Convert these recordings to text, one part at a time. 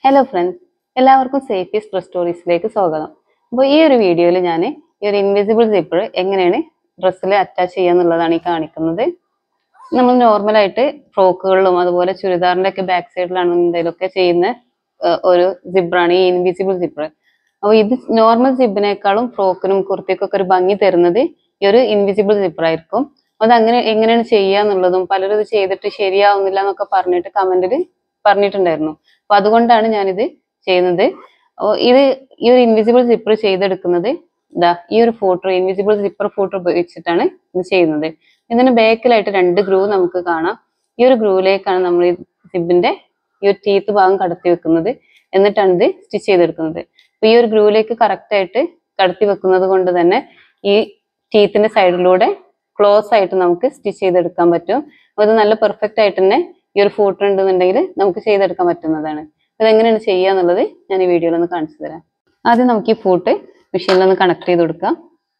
hello friends എല്ലാവർക്കും സേഫി stress സ്റ്റോറീസിലേക്ക് സ്വാഗതം അപ്പോൾ ഈ ഒരു വീഡിയോയിൽ ഞാൻ ഈ ഒരു ഇൻവിസിബിൾ സിപ്പിൾ എങ്ങനെയാണ് ഡ്രസ്സിൽ അറ്റാച്ച് ചെയ്യുക എന്നുള്ളതാണ് ഈ കാണിക്കുന്നത് നമ്മൾ നോർമലായിട്ട് ഫ്രോക്കുകളിലും അതുപോലെ ചുരിദാറിന്റെ ഒക്കെ ബാക്ക് സൈഡിലാണ് എന്തെങ്കിലുമൊക്കെ ചെയ്യുന്ന ഏഹ്, ഒരു സിബ്രാണ് ഈ ഇൻവിസിബിൾ സിബ്ര അപ്പോൾ ഇത് നോർമൽ സിബിനേക്കാളും ഫ്രോക്കിനും കുർത്തിക്കൊക്കെ ഒരു ഭംഗി തരുന്നത് ഈ ഒരു ഇൻവിസിബിൾ സിബ്ര ആയിരിക്കും അത് അങ്ങനെ എങ്ങനെയാണ് ചെയ്യുക എന്നുള്ളതും പലരും ഇത് ചെയ്തിട്ട് ശരിയാവുന്നില്ല എന്നൊക്കെ പറഞ്ഞിട്ട് കമന്റിൽ പറഞ്ഞിട്ടുണ്ടായിരുന്നു അപ്പൊ അതുകൊണ്ടാണ് ഞാനിത് ചെയ്യുന്നത് അപ്പൊ ഇത് ഈ ഒരു ഇൻവിസിബിൾ സിപ്പർ ചെയ്തെടുക്കുന്നത് ഇതാ ഈ ഒരു ഫോട്ടോ ഇൻവിസിബിൾ സിപ്പർ ഫോട്ടോ ഉപയോഗിച്ചിട്ടാണ് ഇത് ചെയ്യുന്നത് ഇതിന് ബാക്കിലായിട്ട് രണ്ട് ഗ്രൂ നമുക്ക് കാണാം ഈ ഒരു ഗ്രൂവിലേക്കാണ് നമ്മൾ ഈ സിബിന്റെ ഈ ഒരു ടീത്ത് ഭാഗം കടത്തി വെക്കുന്നത് എന്നിട്ടാണ് ഇത് സ്റ്റിച്ച് ചെയ്തെടുക്കുന്നത് അപ്പൊ ഈ ഒരു ഗ്രൂവിലേക്ക് കറക്റ്റ് ആയിട്ട് കടത്തി വെക്കുന്നത് കൊണ്ട് തന്നെ ഈ ടീത്തിന്റെ സൈഡിലൂടെ ക്ലോസ് ആയിട്ട് നമുക്ക് സ്റ്റിച്ച് ചെയ്തെടുക്കാൻ പറ്റും അപ്പൊ ഇത് നല്ല പെർഫെക്റ്റ് ആയിട്ട് തന്നെ ഈ ഒരു ഫൂട്ടർ ഉണ്ടെന്നുണ്ടെങ്കിൽ നമുക്ക് ചെയ്തെടുക്കാൻ പറ്റുന്നതാണ് ഇത് എങ്ങനെയാണ് ചെയ്യുക എന്നുള്ളത് ഞാൻ ഈ വീഡിയോയിൽ ഒന്ന് കാണിച്ചു തരാം ആദ്യം നമുക്ക് ഈ ഫൂട്ട് മെഷീനിൽ ഒന്ന് കണക്ട് ചെയ്ത് കൊടുക്കാം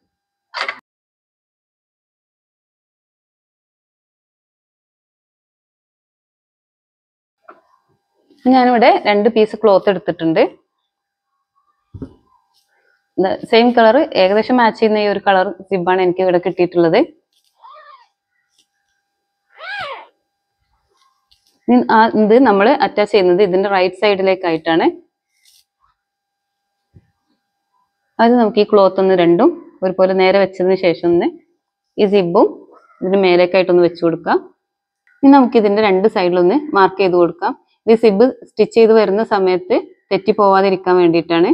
ഞാനിവിടെ രണ്ട് പീസ് ക്ലോത്ത് എടുത്തിട്ടുണ്ട് സെയിം കളർ ഏകദേശം മാച്ച് ചെയ്യുന്ന ഈ ഒരു കളർ സിബാണ് എനിക്ക് ഇവിടെ കിട്ടിയിട്ടുള്ളത് ഇനി ആ- ഇത് നമ്മൾ അറ്റാച്ച് ചെയ്യുന്നത് ഇതിന്റെ റൈറ്റ് സൈഡിലേക്കായിട്ടാണ് അത് നമുക്ക് ഈ ക്ലോത്ത് ഒന്ന് രണ്ടും ഒരുപോലെ നേരെ വെച്ചതിന് ശേഷം ഒന്ന് ഈ സിബും ഇതിന് മേലേക്കായിട്ടൊന്ന് വെച്ച് കൊടുക്കാം ഇനി നമുക്ക് ഇതിന്റെ രണ്ട് സൈഡിലൊന്ന് മാർക്ക് ചെയ്ത് കൊടുക്കാം ഇത് സിബ് സ്റ്റിച്ച് ചെയ്ത് വരുന്ന സമയത്ത് തെറ്റി പോവാതിരിക്കാൻ വേണ്ടിയിട്ടാണ്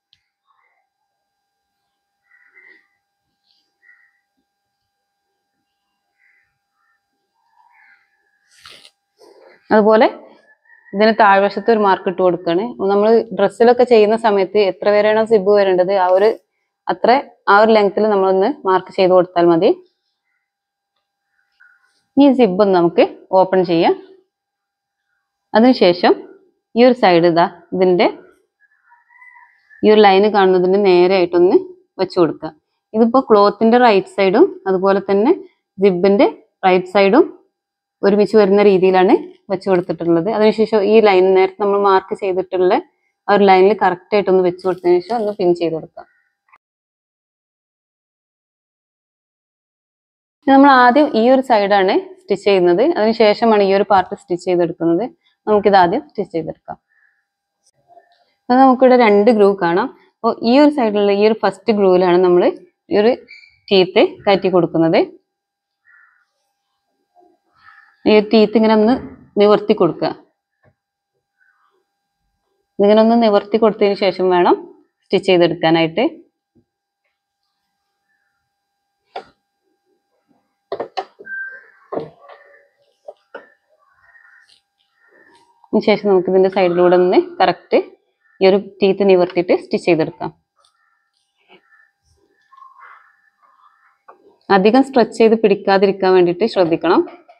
അതുപോലെ ഇതിന് താഴ്വശത്ത് ഒരു മാർക്ക് ഇട്ട് കൊടുക്കുകയാണ് നമ്മൾ ഡ്രസ്സിലൊക്കെ ചെയ്യുന്ന സമയത്ത് എത്ര പേരാണോ സിബ് വരേണ്ടത് ആ ഒരു അത്ര ആ ഒരു ലെങ്ത്തിൽ നമ്മളൊന്ന് മാർക്ക് ചെയ്ത് കൊടുത്താൽ മതി ഈ സിബ് ഒന്ന് നമുക്ക് ഓപ്പൺ ചെയ്യാം അതിനുശേഷം ഈ ഒരു സൈഡ് ഇതാ ഇതിന്റെ ഈ ഒരു ലൈന് കാണുന്നതിന് നേരെയായിട്ടൊന്ന് വെച്ച് കൊടുക്കുക ഇതിപ്പോ ക്ലോത്തിന്റെ റൈറ്റ് സൈഡും അതുപോലെ തന്നെ സിബിന്റെ റൈറ്റ് സൈഡും ഒരുമിച്ച് വരുന്ന രീതിയിലാണ് വെച്ച് കൊടുത്തിട്ടുള്ളത് അതിനുശേഷം ഈ ലൈൻ നേരത്തെ നമ്മൾ മാർക്ക് ചെയ്തിട്ടുള്ള ആ ഒരു ലൈനിൽ കറക്റ്റ് ആയിട്ടൊന്ന് വെച്ച് കൊടുത്തതിന് ശേഷം ഒന്ന് പിൻ ചെയ്ത് കൊടുക്കാം നമ്മൾ ആദ്യം ഈ ഒരു സൈഡാണ് സ്റ്റിച്ച് ചെയ്യുന്നത് അതിനുശേഷമാണ് ഈ ഒരു പാർട്ട് സ്റ്റിച്ച് ചെയ്തെടുക്കുന്നത് നമുക്കിത് ആദ്യം സ്റ്റിച്ച് ചെയ്തെടുക്കാം അത് നമുക്കിവിടെ രണ്ട് ഗ്രൂ കാണാം അപ്പോൾ ഈ ഒരു സൈഡിലുള്ള ഈ ഒരു ഫസ്റ്റ് ഗ്രൂവിലാണ് നമ്മൾ ഈ ഒരു ടീത്ത് കയറ്റി കൊടുക്കുന്നത് ഈ ടീത്ത് ഇങ്ങനെ ഒന്ന് നിവർത്തി കൊടുക്കുക ഇങ്ങനെ ഒന്ന് നിവർത്തി കൊടുത്തതിന് ശേഷം വേണം സ്റ്റിച്ച് ചെയ്തെടുക്കാനായിട്ട് അതിന് ശേഷം നമുക്ക് ഇതിന്റെ സൈഡിലൂടെ ഒന്ന് കറക്റ്റ് ഈ ഒരു ടീത്ത് നിവർത്തിയിട്ട് സ്റ്റിച്ച് ചെയ്തെടുക്കാം അധികം സ്ട്രെച്ച് ചെയ്ത് പിടിക്കാതിരിക്കാൻ വേണ്ടിയിട്ട് ശ്രദ്ധിക്കണം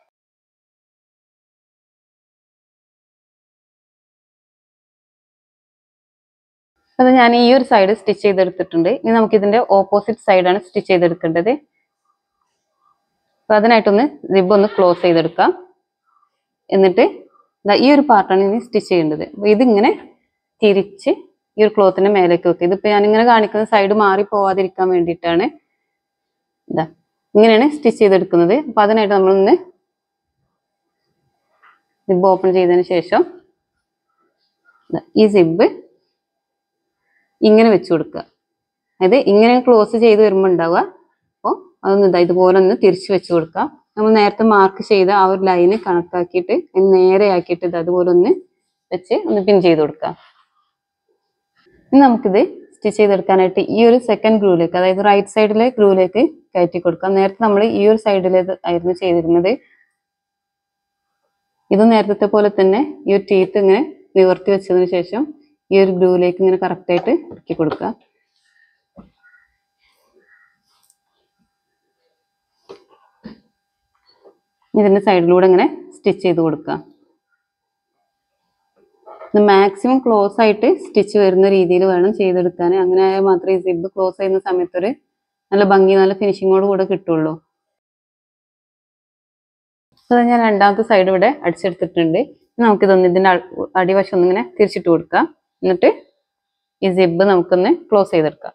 അത് ഞാൻ ഈ ഒരു സൈഡ് സ്റ്റിച്ച് ചെയ്തെടുത്തിട്ടുണ്ട് ഇനി നമുക്ക് ഇതിന്റെ ഓപ്പോസിറ്റ് സൈഡാണ് സ്റ്റിച്ച് ചെയ്തെടുക്കേണ്ടത് അപ്പൊ അതിനായിട്ടൊന്ന് റിബ് ഒന്ന് ക്ലോസ് ചെയ്തെടുക്കാം എന്നിട്ട് ദാ ഈ ഒരു പാർട്ടാണ് ഇനി സ്റ്റിച്ച് ചെയ്യേണ്ടത് അപ്പൊ ഇതിങ്ങനെ തിരിച്ച് ഈ ഒരു ക്ലോത്തിന്റെ മേലേക്ക് വെക്കുക ഇതിപ്പോ ഞാനിങ്ങനെ കാണിക്കുന്ന സൈഡ് മാറി പോവാതിരിക്കാൻ വേണ്ടിയിട്ടാണ് ഇതാ ഇങ്ങനെയാണ് സ്റ്റിച്ച് ചെയ്തെടുക്കുന്നത് അപ്പൊ അതിനായിട്ട് നമ്മളൊന്ന് സിബ് ഓപ്പൺ ചെയ്തതിന് ശേഷം ദാ ഈ സിബ് ഇങ്ങനെ വെച്ച് കൊടുക്കുക അതായത് ഇങ്ങനെ ക്ലോസ് ചെയ്ത് വരുമ്പോൾ ഉണ്ടാവുക അപ്പോൾ അതൊന്ന് ഇതാ ഇതുപോലെ ഒന്ന് തിരിച്ച് വെച്ച് കൊടുക്കുക നമ്മൾ നേരത്തെ മാർക്ക് ചെയ്ത ആ ഒരു ലൈന് കണക്കാക്കിയിട്ട് അതിന് നേരെ ആക്കിയിട്ട് ഇത് അതുപോലെ ഒന്ന് വെച്ച് ഒന്ന് പിൻ ചെയ്ത് കൊടുക്കുക ഇനി നമുക്കിത് സ്റ്റിച്ച് ചെയ്തെടുക്കാനായിട്ട് ഈ ഒരു സെക്കൻഡ് ഗ്രൂവിലേക്ക് അതായത് റൈറ്റ് സൈഡിലെ ഗ്രൂവിലേക്ക് കയറ്റി കൊടുക്കാം നേരത്തെ നമ്മൾ ഈ ഒരു സൈഡിലേക്ക് ആയിരുന്നു ചെയ്തിരുന്നത് ഇത് നേരത്തെ പോലെ തന്നെ ഈ ഒരു ടീത്ത് ഇങ്ങനെ നിവർത്തി വെച്ചതിന് ശേഷം ഈ ഒരു ഗ്രൂവിലേക്ക് ഇങ്ങനെ കറക്റ്റ് ആയിട്ട് ഇറക്കി കൊടുക്കുക ഇതിന്റെ സൈഡിലൂടെ ഇങ്ങനെ സ്റ്റിച്ച് ചെയ്ത് കൊടുക്കുക ഇത് മാക്സിമം ക്ലോസ് ആയിട്ട് സ്റ്റിച്ച് വരുന്ന രീതിയിൽ വേണം ചെയ്തെടുക്കാൻ അങ്ങനെ ആയാൽ മാത്രമേ ഈ സിബ് ക്ലോസ് ചെയ്യുന്ന സമയത്തൊരു നല്ല ഭംഗി നല്ല ഫിനിഷിങ്ങോട് കൂടെ കിട്ടുള്ളൂ അത് ഞാൻ രണ്ടാമത്തെ സൈഡ് ഇവിടെ അടിച്ചെടുത്തിട്ടുണ്ട് ഇനി നമുക്കിതൊന്ന് ഇതിന്റെ അ- അടിവശം ഒന്നിങ്ങനെ തിരിച്ചിട്ട് കൊടുക്കാം എന്നിട്ട് ഈ സിബ് നമുക്കൊന്ന് ക്ലോസ് ചെയ്തെടുക്കാം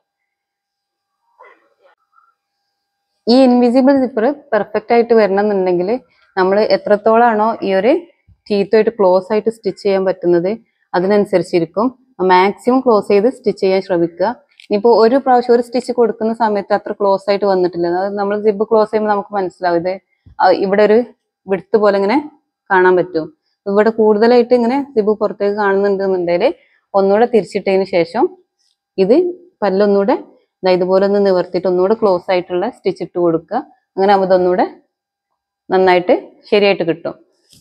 ഈ ഇൻവിസിബിൾ സിപ്പർ പെർഫെക്റ്റ് ആയിട്ട് വരണമെന്നുണ്ടെങ്കിൽ നമ്മൾ എത്രത്തോളാണോ ഈ ഒരു ടീത്തുമായിട്ട് ക്ലോസ് ആയിട്ട് സ്റ്റിച്ച് ചെയ്യാൻ പറ്റുന്നത് അതിനനുസരിച്ചിരിക്കും മാക്സിമം ക്ലോസ് ചെയ്ത് സ്റ്റിച്ച് ചെയ്യാൻ ശ്രമിക്കുക ഇനിയിപ്പോൾ ഒരു പ്രാവശ്യം ഒരു സ്റ്റിച്ച് കൊടുക്കുന്ന സമയത്ത് അത്ര ക്ലോസ് ആയിട്ട് വന്നിട്ടില്ല അത് നമ്മൾ സിബ് ക്ലോസ് ചെയ്യുമ്പോൾ നമുക്ക് മനസ്സിലാവും ഇത് ആ ഇവിടെ ഒരു വിടുത്ത് പോലെ ഇങ്ങനെ കാണാൻ പറ്റും ഇവിടെ കൂടുതലായിട്ട് ഇങ്ങനെ സിബ് പുറത്തേക്ക് കാണുന്നുണ്ടെന്നുണ്ടെങ്കിൽ ഒന്നുകൂടെ തിരിച്ചിട്ടതിന് ശേഷം ഇത് പല്ലൊന്നുകൂടെ ദാ ഇതുപോലെ ഒന്ന് നിവർത്തിയിട്ട് ഒന്നുകൂടെ ക്ലോസ് ആയിട്ടുള്ള സ്റ്റിച്ച് ഇട്ട് കൊടുക്കുക അങ്ങനെ ആകുമ്പോൾ ഇതൊന്നുകൂടെ നന്നായിട്ട് ശരിയായിട്ട് കിട്ടും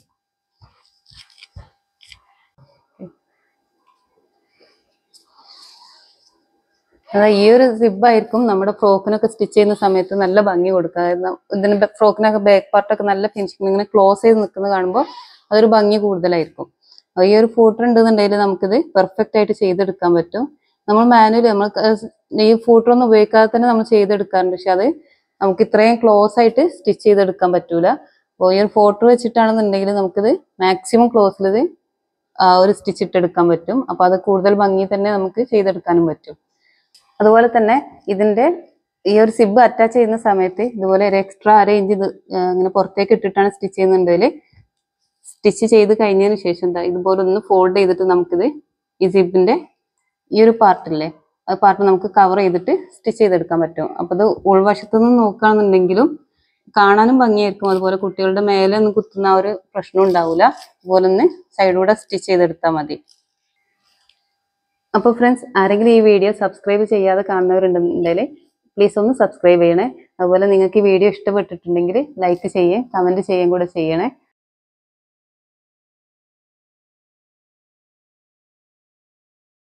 അതായത് ഈ ഒരു സിബ് ആയിരിക്കും നമ്മുടെ ഫ്രോക്കിനൊക്കെ സ്റ്റിച്ച് ചെയ്യുന്ന സമയത്ത് നല്ല ഭംഗി കൊടുക്കുക അതായത് ന- ഇതിന് ഫ്രോക്കിനൊക്കെ ബാക്ക് പാർട്ടൊക്കെ നല്ല ഫിനിഷിങ് ഇങ്ങനെ ക്ലോസ് ചെയ്ത് നിൽക്കുന്നത് കാണുമ്പോൾ അതൊരു ഭംഗി കൂടുതലായിരിക്കും അത് ഈ ഒരു ഫൂട്ടർ ഉണ്ടെന്നുണ്ടെങ്കിൽ നമുക്കിത് പെർഫെക്റ്റ് ആയിട്ട് ചെയ്തെടുക്കാൻ പറ്റും നമ്മൾ മാനുവലി നമ്മൾ ക- ഈ ഫൂട്ടർ ഒന്നും ഉപയോഗിക്കാതെ തന്നെ നമ്മൾ ചെയ്തെടുക്കാറുണ്ട് പക്ഷെ അത് നമുക്ക് ഇത്രയും ക്ലോസ് ആയിട്ട് സ്റ്റിച്ച് ചെയ്തെടുക്കാൻ പറ്റൂല അപ്പോൾ ഈ ഒരു ഫോട്ടോ വെച്ചിട്ടാണെന്നുണ്ടെങ്കിൽ നമുക്കിത് മാക്സിമം ക്ലോസിൽ ഇത് ആ ഒരു സ്റ്റിച്ച് ഇട്ടെടുക്കാൻ പറ്റും അപ്പോൾ അത് കൂടുതൽ ഭംഗി തന്നെ നമുക്ക് ചെയ്തെടുക്കാനും പറ്റും അതുപോലെ തന്നെ ഇതിന്റെ ഈ ഒരു സിബ് അറ്റാച്ച് ചെയ്യുന്ന സമയത്ത് ഇതുപോലെ ഒരു എക്സ്ട്രാ അര ഇഞ്ച് ഇത് ആ, ഇങ്ങനെ പുറത്തേക്ക് ഇട്ടിട്ടാണ് സ്റ്റിച്ച് ചെയ്യുന്നുണ്ടെങ്കിൽ സ്റ്റിച്ച് ചെയ്ത് കഴിഞ്ഞതിന് ശേഷം എന്താ ഇതുപോലെ ഒന്ന് ഫോൾഡ് ചെയ്തിട്ട് നമുക്കിത് ഈ സിബിന്റെ ഈ ഒരു പാർട്ടില്ലേ ആ പാർട്ട് നമുക്ക് കവർ ചെയ്തിട്ട് സ്റ്റിച്ച് ചെയ്തെടുക്കാൻ പറ്റും അപ്പൊ ഇത് ഉൾവശത്തു നിന്ന് നോക്കുകയാണെന്നുണ്ടെങ്കിലും കാണാനും ഭംഗിയായിരിക്കും അതുപോലെ കുട്ടികളുടെ മേലെ ഒന്നും കുത്തുന്ന ആ ഒരു പ്രശ്നം ഉണ്ടാവില്ല അതുപോലെ ഒന്ന് സൈഡിലൂടെ സ്റ്റിച്ച് ചെയ്തെടുത്താൽ മതി അപ്പോൾ ഫ്രണ്ട്സ് ആരെങ്കിലും ഈ വീഡിയോ സബ്സ്ക്രൈബ് ചെയ്യാതെ കാണുന്നവരുണ്ടെന്നുണ്ടെങ്കിൽ പ്ലീസ് ഒന്ന് സബ്സ്ക്രൈബ് ചെയ്യണേ അതുപോലെ നിങ്ങൾക്ക് ഈ വീഡിയോ ഇഷ്ടപ്പെട്ടിട്ടുണ്ടെങ്കിൽ ലൈക്ക് ചെയ്യേ കമൻറ്റ് ചെയ്യുകയും കൂടെ ചെയ്യണേ